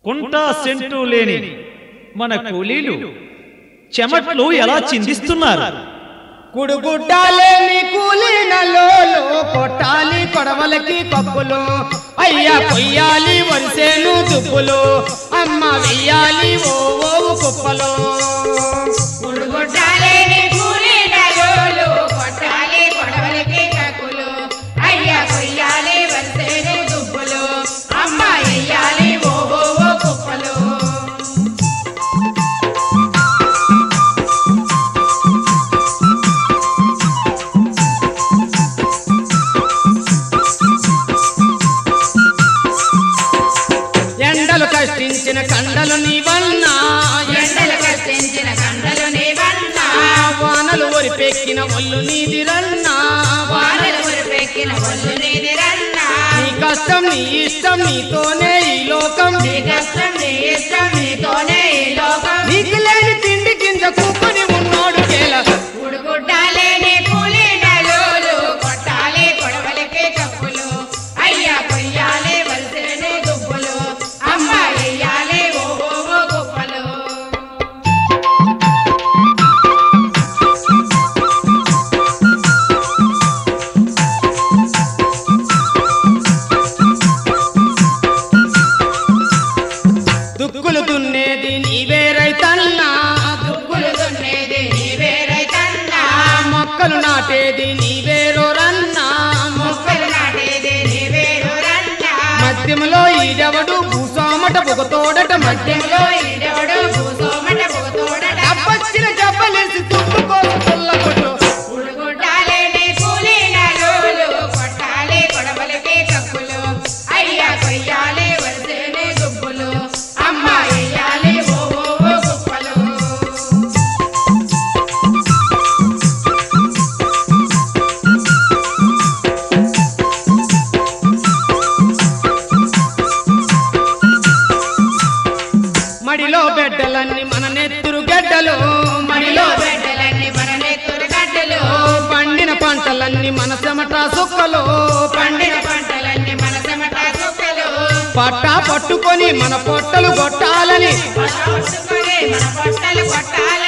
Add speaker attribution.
Speaker 1: కుంట సెంటు లేని మన కూలీలు చెమట్లు ఎలా చిందిస్తున్నారు
Speaker 2: కుడుగుడ్డాలేని కూలినలోలు కొట్టాలి కొడవలకి కప్పులు అయ్యా కొయ్యాలి వరిసేను దుబ్బులు అమ్మ వెయ్యాలి ఓ ఓవు కుప్పలు
Speaker 3: ఉడుగుడ్డాలేని కూలీడలోలు, కొట్టాలి కొడవలికి కక్కులు. అయ్య కొయ్యాలి వరిసేను దుబ్బులు. అమ్మ ఎయ్యాలి ఓ ఓ ఓ కుప్పలు.
Speaker 2: ఎండలు కష్టించిన కండలు నీవన్నా
Speaker 3: ఎండలు కష్టించిన కండలు నీవన్నా.
Speaker 2: వానలు ఒరిపెక్కిన ఒళ్ళు నీదిరన్నా
Speaker 3: వానలు ఉరిపెక్కిన ఒళ్ళు నీదిరన్నా.
Speaker 2: నీ కష్టం నీ ఇష్టం నీతోనే ఈ లోకం
Speaker 3: నీ కష్టం నీ ఇష్టం నీతోనే ఈ లోకం.
Speaker 2: నీకు లేని తిండి కింద కూకుని ఉన్నోడు కేల
Speaker 3: ఉడుగుడ్డాలేని కూలీడలోలు, కొట్టాలి కొడవలికి కప్పులు. అయ్య కొయ్యాలి వరిసేను దుబ్బులు. అమ్మ ఎయ్యాలి ఓ ఓ ఓ కుప్పలు.
Speaker 2: దుక్కులు దున్నేది నీవే రైతన్నా
Speaker 3: దుక్కులు దున్నేది నీవే రైతన్నా.
Speaker 2: మొక్కలు నాటేది నీవే రోరన్నా
Speaker 3: మొక్కలు నాటేది నీవే రన్నా.
Speaker 2: మధ్యములో ఈడెవడు భూసోమట బుగతోడట మధ్యములో
Speaker 3: మధ్యలో ఈడెవడు భూసోమట పొగతోడట.
Speaker 2: అబ్బచ్చిన జబ్బలేసి తుప్పుకోసు పుల్లకొట్టు
Speaker 3: ఉడుగుడ్డాలేని కూలీడలోలు, కొట్టాలి కొడవలికి కక్కులు. అయ్య కొయ్యాలి వరిసేను దుబ్బులు. అమ్మ ఎయ్యాలి ఓ ఓ ఓ కుప్పలు.
Speaker 2: మడిలో బిడ్డలన్నీ మన నెత్తురు గడ్డలు
Speaker 3: మడిలో
Speaker 2: మడిలో
Speaker 3: బిడ్డలన్నీ మన నెత్తురు గడ్డలు.
Speaker 2: పండిన పంటలన్నీ మన చెమట సుక్కలు
Speaker 3: పండిన పంటలన్నీ మన చెమట సుక్కలు.
Speaker 2: పట్టా పట్టుకొని మన పొట్టలు కొట్టాలని
Speaker 3: పట్టుకొని మన పొట్టలు కొట్టాలని